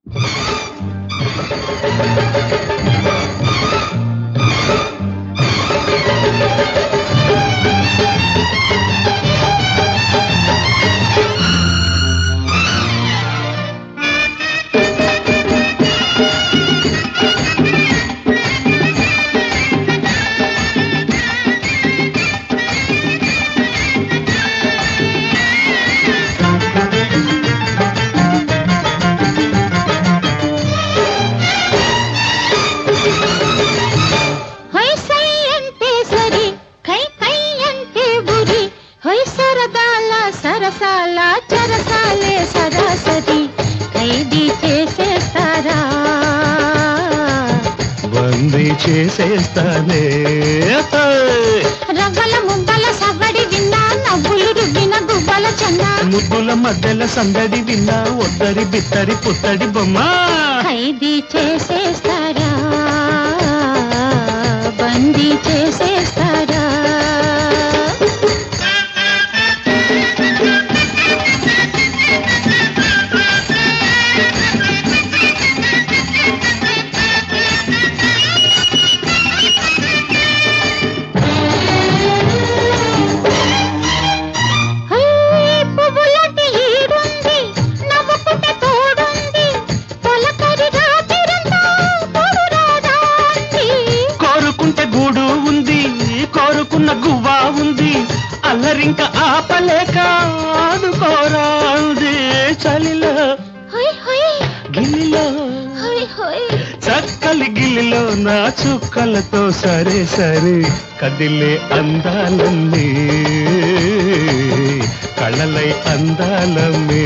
ಹೊಯ್ ಸೈ ಅಂತೆ ಸರಿ ಕೈ ಕೈ ಅಂತೆ ಬುರಿ ಹೊಯ್ సరదాల సరసాల చరసాలే సరాసరి ఖైదీ చేసేస్తారా బందీ చేసేస్తానే రవ్వల ముంబల సవ్వడి విన్నా నవ్వులు రువ్విన గువ్వల చన్నా ముగ్గుల మధ్యల సందడి విన్నా ఒద్దరి బిత్తరి పుత్తడి బొమ్మ ఖైదీ చేసేస్తారా బందీ చేసేస్తారా హై, పువ్వులాంటి ఈడుంది, నవ్వుకుంటే తోడుంది, తొలకరి రాత్రిరంతా తోడు రాదా అంది. కోరుకుంటే గూడు ఉంది కోరుకున్న గువ్వా ఉంది అల్లరింక ఆపలేక ఆడుకోరా ఉంది చలిలో హై, హై, గిల్లిలో హై, హై. చక్కలి గిల్లిలో నా చుక్కలతో సరే సరే కదిలే అందాలన్నీ కళ్ళలై అందాలమ్మే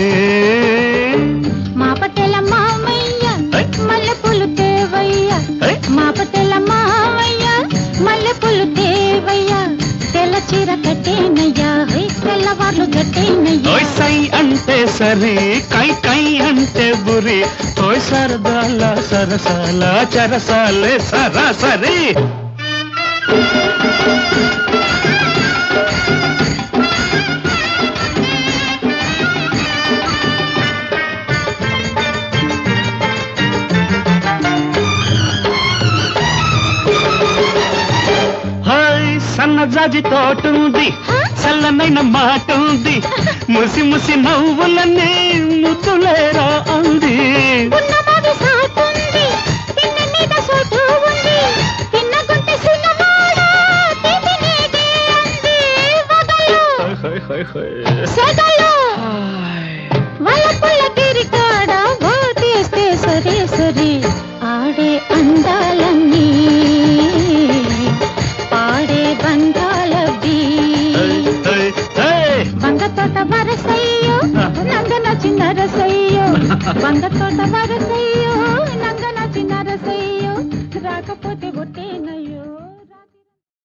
మా పటేల మామయ్య హై. మల్లెపూలు తేవయ్య హై. మా పటేల మామయ్య మల్లెపూలు తేవయ్య తెల్ల చీర కట్టేనయ్యా హై, తెల్లవార్లు కట్టేనయ్యా ఓయ్ సై అంటే సరి కై కై అంటే బురి ఓయ్ సరదాల సరసాల చరసాలే సరాసరి హాయ్ సన్నజాజి తోటుంది చల్లనైన మాట ఉంది ముసి ముసి నవ్వులన్నీ ముద్దులేరా అంది ఉన్నమావి సాటుంది తిన్న మీద సోటు ఉంది తిన్న గుంటె సిన్నవాడా తిండి నీదే అంది వగలు సగలు వాళ్ళ పుల్ల తిరిగాడ ఓటేస్తే సరే సరే ఆడే అందాలన్నీ పాడే బంధాలవి వంగ తోట వరసయ్యో నందన చిన్న రసయ్యో వంగ తోట వరసయ్యో